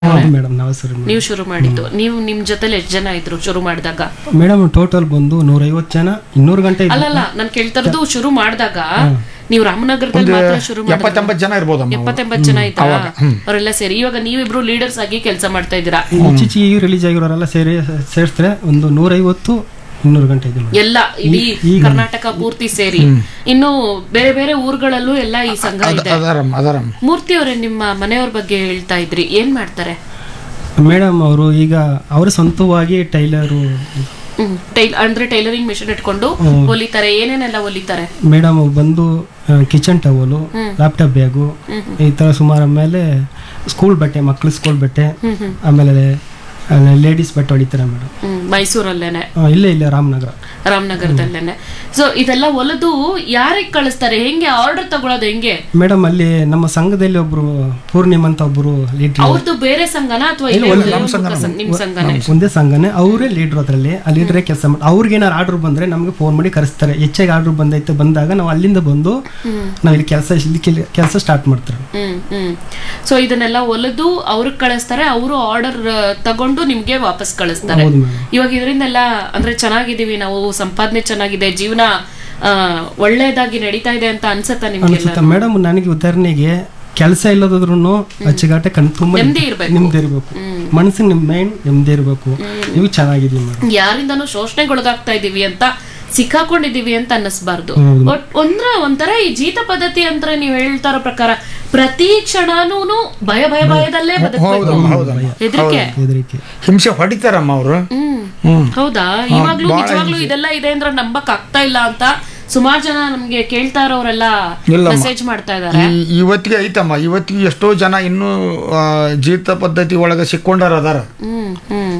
ಹೌದು ಮೇಡಮ್ ನಾವು ಸರಿ ನೀವು ಶುರು ಮಾಡಿದ್ದು ನೀವು ನಿಮ್ ಜೊತೆಲಿ ಎಷ್ಟು ಜನ ಇದ್ರು ಶುರು ಮಾಡಿದಾಗ ಮೇಡಮ್ ಟೋಟಲ್ ಬಂದು ನೂರೈವತ್ತು ಜನ ಇನ್ನೂರು ಗಂಟೆ ಇದ್ದು ಅಲ್ಲಲ್ಲ ನಾನು ಕೇಳ್ತಾ ಇರೋದು ಶುರು ಮಾಡಿದಾಗ ನೀವು ರಾಮನಗರದಲ್ಲಿ ಮಾತ್ರ ಶುರು ಮಾಡಿದ್ದು ಎಪ್ಪತ್ತೆಂಬತ್ತು ಜನ ಇರ್ಬೋದಮ್ಮ ಅವ್ರು. ಎಪ್ಪತ್ತೆಂಬತ್ತು ಜನ ಇದ್ದ ಅವರೆಲ್ಲ ಸೇರಿ ಇವಾಗ ನೀವಿಬ್ರು ಲೀಡರ್ಸ್ ಆಗಿ ಕೆಲಸ ಮಾಡ್ತಾ ಇದ್ದೀರಾ ಇತ್ತೀಚೆಗೆ ರಿಲೀಸ್ ಆಗಿರೋರೆಲ್ಲ ಸೇರಿ ಸೇರಿಸ್ತಾರೆ ಒಂದು ನೂರೈವತ್ತು ಇನ್ನೂರು ಗಂಟೆ ಇದೆ ಮೇಡಮ್ ಎಲ್ಲ ಇಡೀ ಕರ್ನಾಟಕ ಪೂರ್ತಿ ಸೇರಿ ಇನ್ನು ಬೇರೆ ಬೇರೆ ಊರುಗಳಲ್ಲೂ ಎಲ್ಲ ಈ ಸಂಘ ಅದ- ಇದೆ ಅದಾರಮ್ಮ ಅದಾರಮ್ಮ ಮೂರ್ತಿ ಅವರೇ ನಿಮ್ಮ ಮನೆಯವ್ರ ಬಗ್ಗೆ ಹೇಳ್ತಾ ಇದ್ರಿ ಏನ್ ಮಾಡ್ತಾರೆ ಮೇಡಮ್ ಅವರು ಈಗ ಅವರು ಸ್ವಂತವಾಗಿ ಟೈಲರು ಹ್ಮ್ ಟೈಲ್ ಅಂದ್ರೆ ಟೈಲರಿಂಗ್ ಮಿಷನ್ ಇಟ್ಕೊಂಡು ಹೊಲಿತಾರೆ ಏನೇನೆಲ್ಲ ಹೊಲಿತಾರೆ ಮೇಡಮ್ ಬಂದು ಕಿಚನ್ ಟವಲು ಲ್ಯಾಪ್ಟಾಪ್ ಬ್ಯಾಗು ಈ ಥರ ಸುಮಾರು ಆಮೇಲೆ ಸ್ಕೂಲ್ ಬಟ್ಟೆ ಮಕ್ಳು ಸ್ಕೂಲ್ ಬಟ್ಟೆ ಆಮೇಲೆ ಲೇಡೀಸ್ ಬಟ್ಟೆ ಹೊಡಿತಾರೆ ಮೇಡಮ್ ಹ್ಮ್ ಮೈಸೂರಲ್ಲೇನೆ ಇಲ್ಲೇ ಇಲ್ಲೇ ರಾಮನಗರ ರಾಮನಗರದಲ್ಲೇನೆ ಸೊ ಇದೆಲ್ಲ ಹೊಲದು ಯಾರಿಗೆ ಕಳಿಸ್ತಾರೆ ಹೆಂಗೆ ಆರ್ಡರ್ ತಗೊಳ್ಳೋದು ಹೆಂಗೆ ಮೇಡಮ್ ಅಲ್ಲಿ ನಮ್ಮ ಸಂಘದಲ್ಲಿ ಒಬ್ರು ಪೂರ್ಣಿಮಾ ಅಂತ ಒಬ್ರು ಲೀಡ್ರ್ ಅವ್ರದ್ದು ಬೇರೆ ಸಂಘನ ಅಥವಾ ನಿಮ್ ಸಂಘನೇ ಒಂದೇ ಸಂಘನೇ ಅವರೇ ಲೀಡ್ರ್ ಅದರಲ್ಲಿ ಆ ಲೀಡ್ರೇ ಕೆಲಸ ಮಾಡಿ ಅವ್ರಿಗೆ ಏನಾರು ಆರ್ಡರ್ ಬಂದ್ರೆ ನಮಗೆ ಫೋನ್ ಮಾಡಿ ಕರೆಸ್ತಾರೆ ಹೆಚ್ಚಾಗಿ ಆರ್ಡರ್ ಬಂದೈತೆ ಬಂದಾಗ ನಾವು ಅಲ್ಲಿಂದ ಬಂದು ನಾವು ಇಲ್ಲಿ ಕೆಲಸ ಇಲ್ಲಿ ಕೆಲಸ ಸ್ಟಾರ್ಟ್ ಮಾಡ್ತಾರೆ ಹ್ಮ್ ಹ್ಮ್ ಸೊ ಇದನ್ನೆಲ್ಲ ಹೊಲದು ಅವ್ರಿಗೆ ಕಳಿಸ್ತಾರೆ ಅವರು ಆರ್ಡರ್ ತಗೊಂಡು ನಿಮ್ಗೆ ವಾಪಸ್ ಕಳಿಸ್ತಾರೆ ಹೌದು ಮೇಡಮ್ ಇವಾಗ ಇದರಿಂದೆಲ್ಲ ಅಂದ್ರೆ ಚೆನ್ನಾಗಿದೀವಿ ನಾವು ಸಂಪಾದನೆ ಚೆನ್ನಾಗಿದೆ ಜೀವನ ಆ, ಒಳ್ಳೇದಾಗಿ ನಡೀತಾ ಇದೆ ಅಂತ ಅನ್ಸತ್ತಾ ನಿಮ್ಗೆಲ್ಲ ಅನ್ಸುತ್ತೆ ಮೇಡಮ್ ನನಗೆ ಉದಾಹರಣೆಗೆ ಕೆಲಸ ಇಲ್ಲದಾದ್ರೂ ಅಚ್ಚುಗಾಟ ಕಣ್ ತುಂಬ ನೆಮ್ಮದಿ ಇರ್ಬೇಕು ನಿಮ್ದೇ ಇರಬೇಕು ಮನಸ್ಸಿಗೆ ನಿಮ್ಮ ಮೈಂಡ್ ನಿಮ್ದೇ ಇರಬೇಕು ನೀವು ಚೆನ್ನಾಗಿದ್ದೀವಿ ಮೇಡಮ್ ಯಾರಿಂದನೂ ಶೋಷಣೆಗೊಳಗಾಗ್ತಾ ಇದೀವಿ ಅಂತ ಸಿಕ್ಕಾಕೊಂಡಿದೀವಿ ಅಂತ ಅನ್ನಿಸ್ಬಾರ್ದು ಹೌದು. ಒಟ್- ಒಂದ್ರ ಒಂಥರ ಈ ಜೀತ ಪದ್ಧತಿ ಅಂದ್ರೆ ನೀವು ಹೇಳ್ತಾ ಇರೋ ಪ್ರಕಾರ ಪ್ರತಿ ಕ್ಷಣನೂ ಭಯ ಭಯ ಭಯದಲ್ಲೇ ಬದುಕಬೇಕು ಹೌದಮ್ಮ ಹೌದಮ್ಮ ಹೆದರಿಕೆ ಹೆದರಿಕೆ ಹಿಂಸೆ ಹೊಡಿತಾರಮ್ಮ ಅವರು ಹ್ಮ್ ಹ್ಮ್ ಹೌದಾ ಇವಾಗ್ಲೂ ನಿಜವಾಗ್ಲೂ ಇದೆಲ್ಲ ಇದೆ ಅಂದ್ರೆ ನಂಬಕ್ ಆಗ್ತಾ ಇಲ್ಲ ಅಂತ ಸುಮಾರು ಜನ ನಮ್ಗೆ ಕೇಳ್ತಾ ಇರೋರೆಲ್ಲ ಇಲ್ಲಮ್ಮ. ಮೆಸೇಜ್ ಮಾಡ್ತಾ ಇದಾರೆ ಈ ಇವತ್ತಿಗೆ ಐತಮ್ಮ ಇವತ್ತಿಗೆ ಎಷ್ಟೋ ಜನ ಇನ್ನೂ ಆ, ಜೀತ ಪದ್ಧತಿ ಒಳಗೆ ಸಿಕ್ಕೊಂಡಾರ ಅದಾರ ಹ್ಮ್ ಹ್ಮ್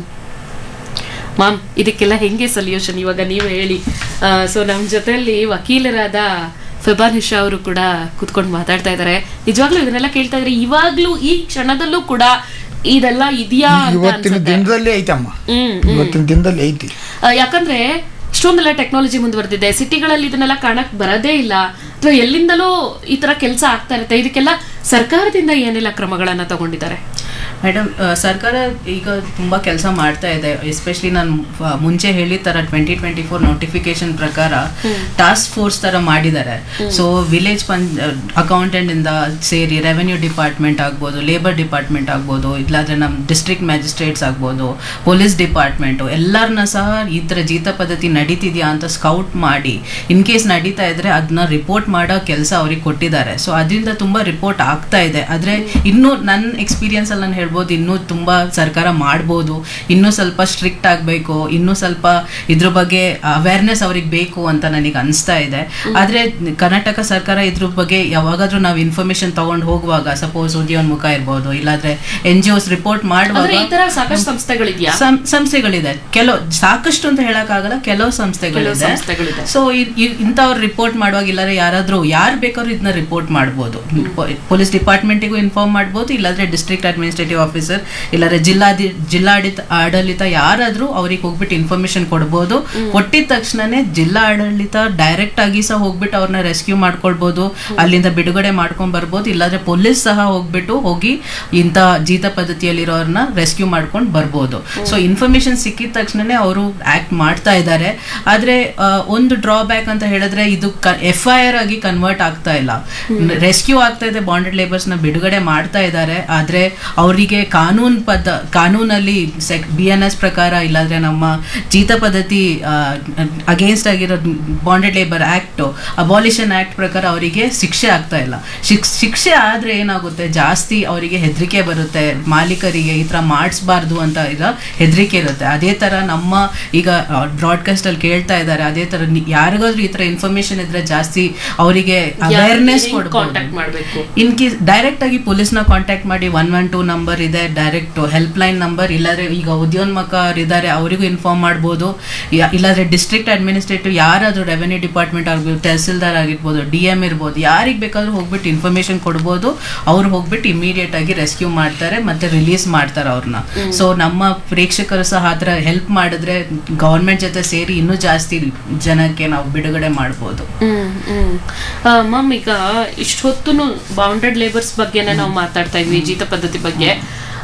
ಮಾಮ್ ಇದಕ್ಕೆಲ್ಲ ಹೆಂಗೆ ಸೊಲ್ಯೂಷನ್ ಇವಾಗ ನೀವು ಹೇಳಿ ಸೊ ನಮ್ಮ ಜೊತೆಯಲ್ಲಿ ವಕೀಲರಾದ ಫೆಬಾನಿಶಾ ಅವರು ಕೂಡ ಕುತ್ಕೊಂಡು ಮಾತಾಡ್ತಾ ಇದ್ದಾರೆ ನಿಜವಾಗ್ಲೂ ಇದನ್ನೆಲ್ಲ ಕೇಳ್ತಾ ಇದ್ರೆ ಇವಾಗ್ಲೂ ಈ ಕ್ಷಣದಲ್ಲೂ ಕೂಡ ಇದೆಲ್ಲ ಇದೆಯಾ ಅಂತ ಇವತ್ತಿನ ಅನ್ಸುತ್ತೆ ದಿನದಲ್ಲಿ ಐತಮ್ಮ ಹ್ಮ್ ಇವತ್ತಿನ ದಿನದಲ್ಲಿ ಐತಿ ಆ, ಯಾಕಂದ್ರೆ ಇಷ್ಟೊಂದೆಲ್ಲ ಟೆಕ್ನಾಲಜಿ ಮುಂದುವರೆದಿದೆ ಸಿಟಿಗಳಲ್ಲಿ ಇದನ್ನೆಲ್ಲ ಕಾಣಕ್ ಬರೋದೇ ಇಲ್ಲ ಅಥವಾ ಎಲ್ಲಿಂದಲೂ ಈ ತರ ಕೆಲಸ ಆಗ್ತಾ ಇರುತ್ತೆ ಇದಕ್ಕೆಲ್ಲ ಸರ್ಕಾರದಿಂದ ಏನೆಲ್ಲ ಕ್ರಮಗಳನ್ನ ತಗೊಂಡಿದ್ದಾರೆ ಮೇಡಮ್ ಸರ್ಕಾರ ಈಗ ತುಂಬ ಕೆಲಸ ಮಾಡ್ತಾ ಇದೆ ಎಸ್ಪೆಷಲಿ ನಾನು ಫ- ಮುಂಚೆ ಹೇಳಿದ ಥರ ಟ್ವೆಂಟಿ ಟ್ವೆಂಟಿ ಫೋರ್ ನೋಟಿಫಿಕೇಶನ್ ಪ್ರಕಾರ ಟಾಸ್ಕ್ ಫೋರ್ಸ್ ಥರ ಮಾಡಿದ್ದಾರೆ ಸೊ ವಿಲೇಜ್ ಪಂ ಅಕೌಂಟೆಂಟಿಂದ ಸೇರಿ ರೆವೆನ್ಯೂ ಡಿಪಾರ್ಟ್ಮೆಂಟ್ ಆಗ್ಬೋದು ಲೇಬರ್ ಡಿಪಾರ್ಟ್ಮೆಂಟ್ ಆಗ್ಬೋದು ಇಲ್ಲಾಂದ್ರೆ ನಮ್ಮ ಡಿಸ್ಟ್ರಿಕ್ಟ್ ಮ್ಯಾಜಿಸ್ಟ್ರೇಟ್ಸ್ ಆಗ್ಬೋದು ಪೊಲೀಸ್ ಡಿಪಾರ್ಟ್ಮೆಂಟು ಎಲ್ಲರನ್ನ ಸಹ ಈ ಥರ ಜೀತ ಪದ್ಧತಿ ನಡೀತಿದ್ಯಾ ಅಂತ ಸ್ಕೌಟ್ ಮಾಡಿ ಇನ್ ಕೇಸ್ ನಡೀತಾ ಇದ್ರೆ ಅದನ್ನ ರಿಪೋರ್ಟ್ ಮಾಡೋ ಕೆಲಸ ಅವ್ರಿಗೆ ಕೊಟ್ಟಿದ್ದಾರೆ ಸೊ ಅದರಿಂದ ತುಂಬ ರಿಪೋರ್ಟ್ ಆಗ್ತಾ ಇದೆ ಆದರೆ ಇನ್ನೂ ನನ್ನ ಎಕ್ಸ್ಪೀರಿಯನ್ಸ್ ಅಲ್ಲಿ ನಾನು ಹೇಳ್ಬೋದು ಇನ್ನೂ ತುಂಬ ಸರ್ಕಾರ ಮಾಡ್ಬೋದು ಇನ್ನೂ ಸ್ವಲ್ಪ ಸ್ಟ್ರಿಕ್ಟ್ ಆಗಬೇಕು ಇನ್ನೂ ಸ್ವಲ್ಪ ಇದ್ರ ಬಗ್ಗೆ ಅವೇರ್ನೆಸ್ ಅವ್ರಿಗೆ ಬೇಕು ಅಂತ ನನಗೆ ಅನಿಸ್ತಾ ಇದೆ ಆದರೆ ಕರ್ನಾಟಕ ಸರ್ಕಾರ ಇದ್ರ ಬಗ್ಗೆ ಯಾವಾಗಾದ್ರೂ ನಾವು ಇನ್ಫಾರ್ಮೇಶನ್ ತಗೊಂಡು ಹೋಗುವಾಗ ಸಪೋಸ್ ಉದ್ಯೋನ್ಮುಖ ಇರ್ಬೋದು ಇಲ್ಲಾಂದ್ರೆ ಎನ್ ಜಿ ಒಸ್ ರಿಪೋರ್ಟ್ ಮಾಡುವಾಗ ಅಂದ್ರೆ ಈ ತರ ಸಾಕಷ್ಟು ಸಂಸ್ಥೆಗಳಿದ್ಯಾ ಸಂ- ಸಂಸ್ಥೆಗಳಿದೆ ಕೆಲವು ಸಾಕಷ್ಟು ಅಂತ ಹೇಳಕ್ಕಾಗಲ್ಲ ಕೆಲವು ಕೆಲವು ಸಂಸ್ಥೆಗಳಿದೆ ಸಂಸ್ಥೆಗಳಿದೆ ಸೊ ಇಂಥವ್ರು ರಿಪೋರ್ಟ್ ಮಾಡುವಾಗ ಇಲ್ಲಾಂದ್ರೆ ಯಾರಾದ್ರೂ ಯಾರು ಬೇಕಾದ್ರೂ ಇದನ್ನ ರಿಪೋರ್ಟ್ ಮಾಡ್ಬೋದು ಪೊಲೀಸ್ ಡಿಪಾರ್ಟ್ಮೆಂಟಿಗೂ ಇನ್ಫಾರ್ಮ್ ಮಾಡ್ಬೋದು ಇಲ್ಲಾಂದ್ರೆ ಡಿಸ್ಟ್ರಿಕ್ಟ್ ಅಡ್ಮಿನಿಸ್ಟ್ರೇಟಿವ್ ಆಫೀಸರ್ ಇಲ್ಲಾಂದ್ರೆ ಜಿಲ್ಲಾಧಿ ಜಿಲ್ಲಾಡಳಿತ ಆಡಳಿತ ಯಾರಾದ್ರೂ ಅವ್ರಿಗೆ ಹೋಗ್ಬಿಟ್ಟು ಇನ್ಫಾರ್ಮೇಶನ್ ಕೊಡ್ಬೋದು ಕೊಟ್ಟಿದ ತಕ್ಷಣನೇ ಜಿಲ್ಲಾ ಆಡಳಿತ ಡೈರೆಕ್ಟ್ ಆಗಿ ಸಹ ಹೋಗ್ಬಿಟ್ಟು ಅವ್ರನ್ನ ರೆಸ್ಕ್ಯೂ ಮಾಡ್ಕೊಳ್ಬೋದು ಅಲ್ಲಿಂದ ಬಿಡುಗಡೆ ಮಾಡ್ಕೊಂಡ್ ಬರ್ಬೋದು ಇಲ್ಲಾಂದ್ರೆ ಪೊಲೀಸ್ ಸಹ ಹೋಗ್ಬಿಟ್ಟು ಹೋಗಿ ಇಂಥ ಜೀತ ಪದ್ಧತಿಯಲ್ಲಿರೋರ್ನ ರೆಸ್ಕ್ಯೂ ಮಾಡ್ಕೊಂಡು ಬರ್ಬೋದು ಸೊ ಇನ್ಫಾರ್ಮೇಶನ್ ಸಿಕ್ಕಿದ ತಕ್ಷಣನೇ ಅವರು ಆಕ್ಟ್ ಮಾಡ್ತಾ ಇದ್ದಾರೆ ಆದ್ರೆ ಆ, ಒಂದು ಡ್ರಾಬ್ಯಾಕ್ ಅಂತ ಹೇಳಿದ್ರೆ ಇದು ಎಫ್ ಐ ಆರ್ ಆಗಿ ಕನ್ವರ್ಟ್ ಆಗ್ತಾ ಇಲ್ಲ ರೆಸ್ಕ್ಯೂ ಆಗ್ತಾ ಇದೆ ಬಾಂಡೆಡ್ ಲೇಬರ್ಸ್ ನ ಬಿಡುಗಡೆ ಮಾಡ್ತಾ ಇದ್ದಾರೆ ಆದ್ರೆ ಅವರಿಗೆ ಕಾನೂನ್ ಪದ್ಧ ಕಾನೂನಲ್ಲಿ ಸೆಕ್ ಬಿ ಎನ್ ಎಸ್ ಪ್ರಕಾರ ಇಲ್ಲಾಂದ್ರೆ ನಮ್ಮ ಜೀತ ಪದ್ಧತಿ ಅಗೇನ್ಸ್ಟ್ ಆಗಿರೋ bonded labour act abolition act ಪ್ರಕಾರ ಅವರಿಗೆ ಶಿಕ್ಷೆ ಆಗ್ತಾ ಇಲ್ಲ ಶಿಕ್ಷ ಶಿಕ್ಷೆ ಆದ್ರೆ ಏನಾಗುತ್ತೆ ಜಾಸ್ತಿ ಅವರಿಗೆ ಹೆದರಿಕೆ ಬರುತ್ತೆ ಮಾಲೀಕರಿಗೆ ಈ ತರ ಮಾಡಿಸ್ಬಾರ್ದು ಅಂತ ಇರೋ ಹೆದರಿಕೆ ಇರುತ್ತೆ ಅದೇ ತರ ನಮ್ಮ ಈಗ ಬ್ರಾಡ್ಕಾಸ್ಟ್ ಅಲ್ಲಿ ಕೇಳ್ತಾ ಇದ್ದಾರೆ ಅದೇ ತರ ನಿ- ಯಾರಿಗಾದ್ರೂ ಈ ತರ ಇನ್ಫಾರ್ಮೇಶನ್ ಇದ್ರೆ ಜಾಸ್ತಿ ಅವರಿಗೆ ಅವೇರ್ನೆಸ್ ಕಾಂಟ್ಯಾಕ್ಟ್ ಮಾಡ್ಬೇಕು ಇನ್ ಕೇಸ್ ಡೈರೆಕ್ಟ್ ಆಗಿ ಪೊಲೀಸ್ನ ಕಾಂಟ್ಯಾಕ್ಟ್ ಮಾಡಿ ಒನ್ ಒನ್ ಟೂ ನಂಬರ್ ಇದೆ ಡೈರೆಕ್ಟ್ ಹೆಲ್ಪ್ ಲೈನ್ ನಂಬರ್ ಇಲ್ಲಾಂದ್ರೆ ಈಗ ಉದ್ಯೋನ್ಮುಖ ಇದ್ದಾರೆ ಅವರಿಗೂ ಇನ್ಫಾರ್ಮ್ ಮಾಡ್ಬೋದು ಯಾ- ಇಲ್ಲಾಂದ್ರೆ ಡಿಸ್ಟ್ರಿಕ್ಟ್ ಅಡ್ಮಿನಿಸ್ಟ್ರೇಟಿವ್ ಯಾರಾದ್ರೂ ರೆವೆನ್ಯೂ ಡಿಪಾರ್ಟ್ಮೆಂಟ್ ಆಗಿರ್ಬೋದು ತಹಸೀಲ್ದಾರ್ ಆಗಿರ್ಬೋದು ಡಿ ಎಂ ಇರ್ಬೋದು ಯಾರಿಗೆ ಬೇಕಾದ್ರೂ ಹೋಗ್ಬಿಟ್ಟು ಇನ್ಫಾರ್ಮೇಶನ್ ಕೊಡ್ಬೋದು ಅವ್ರು ಹೋಗ್ಬಿಟ್ಟು ಇಮಿಡಿಯೇಟ್ ಆಗಿ ರೆಸ್ಕ್ಯೂ ಮಾಡ್ತಾರೆ ಮತ್ತೆ ರಿಲೀಸ್ ಮಾಡ್ತಾರೆ ಅವ್ರನ್ನ ಸೊ ನಮ್ಮ ಪ್ರೇಕ್ಷಕರು ಸಹ ಆ ಥರ ಹೆಲ್ಪ್ ಮಾಡಿದ್ರೆ ಗೌರ್ಮೆಂಟ್ ಜೊತೆ ಸೇರಿ ಇನ್ನೂ ಜಾಸ್ತಿ ಜನಕ್ಕೆ ನಾವು ಬಿಡುಗಡೆ ಮಾಡ್ಬೋದು ಹ್ಮ್ ಹ್ಮ್ ಮ್ಯಾಮ್ ಈಗ ಇಷ್ಟೊತ್ತು ಬೌಂಡೆಡ್ ಲೇಬರ್ಸ್ ಬಗ್ಗೆನೇ ನಾವು ಮಾತಾಡ್ತಾ ಇದ್ವಿ ಜೀತ ಪದ್ಧತಿ ಬಗ್ಗೆ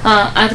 ಆದ್ರೆ